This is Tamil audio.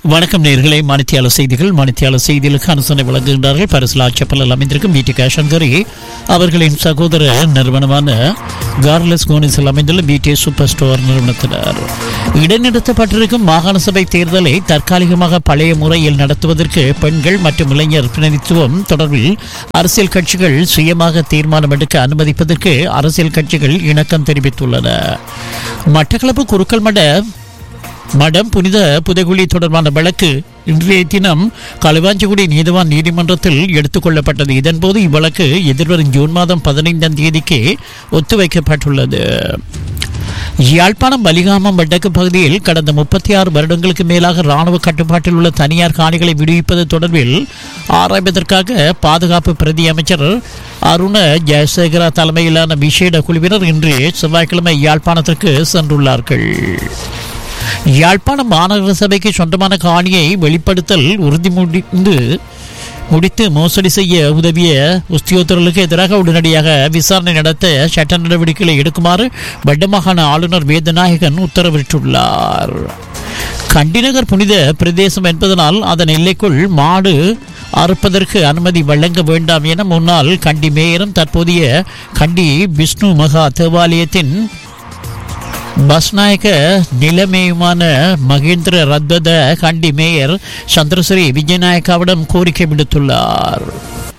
வணக்கம் நேர்களை மணித்தியால செய்திகள் மணித்தியால செய்திகளுக்கு அனுசரணை வழங்குகின்றார்கள் பரிசுலா செப்பலில் அமைந்திருக்கும் பிடி கேஷங்கரி அவர்களின் சகோதர நிறுவனமான கார்லஸ் கோனிஸில் அமைந்துள்ள பிடி சூப்பர் ஸ்டோர் நிறுவனத்தினர் இடைநிறுத்தப்பட்டிருக்கும் மாகாண சபை தேர்தலை தற்காலிகமாக பழைய முறையில் நடத்துவதற்கு பெண்கள் மற்றும் இளைஞர் பிரதிநிதித்துவம் தொடர்பில் அரசியல் கட்சிகள் சுயமாக தீர்மானம் எடுக்க அனுமதிப்பதற்கு அரசியல் கட்சிகள் இணக்கம் தெரிவித்துள்ளன மட்டக்களப்பு குருக்கள் மட மடம் புனித புதைகுழி தொடர்பான வழக்கு இன்றைய தினம் களுவாஞ்சிக்குடி நீதிவான் நீதிமன்றத்தில் எடுத்துக்கொள்ளப்பட்டது இதன்போது இவ்வழக்கு எதிர்வரும் ஜூன் மாதம் பதினைந்தாம் தேதிக்கு ஒத்திவைக்கப்பட்டுள்ளது யாழ்ப்பாணம் பலிகாமம் வடக்கு பகுதியில் கடந்த முப்பத்தி ஆறு வருடங்களுக்கு மேலாக ராணுவ கட்டுப்பாட்டில் உள்ள தனியார் காணிகளை விடுவிப்பது தொடர்பில் ஆராய்வதற்காக பாதுகாப்பு பிரதி அமைச்சர் அருண ஜெயசேகரா தலைமையிலான விசேட குழுவினர் இன்று செவ்வாய்க்கிழமை யாழ்ப்பாணத்திற்கு சென்றுள்ளார்கள் யாழ்ப்பாணம் மாநகர சபைக்கு சொந்தமான காணியை வெளிப்படுத்தல் உறுதி முடிந்து முடித்து மோசடி செய்ய உதவிய உத்தியோகத்தர்களுக்கு எதிராக உடனடியாக விசாரணை நடத்த சட்ட நடவடிக்கைகளை எடுக்குமாறு வடமாகாண ஆளுநர் வேதநாயகன் உத்தரவிட்டுள்ளார் கண்டிநகர் புனித பிரதேசம் என்பதனால் அதன் எல்லைக்குள் மாடு அறுப்பதற்கு அனுமதி வழங்க வேண்டாம் என முன்னாள் கண்டி மேயரும் தற்போதைய கண்டி விஷ்ணு மகா தேவாலயத்தின் பஸ்நாயக நிலைமையுமான மகேந்திர ரத்வத கண்டி மேயர் சந்திரஸ்ரீ விஜயநாயக்காவிடம் கோரிக்கை விடுத்துள்ளார்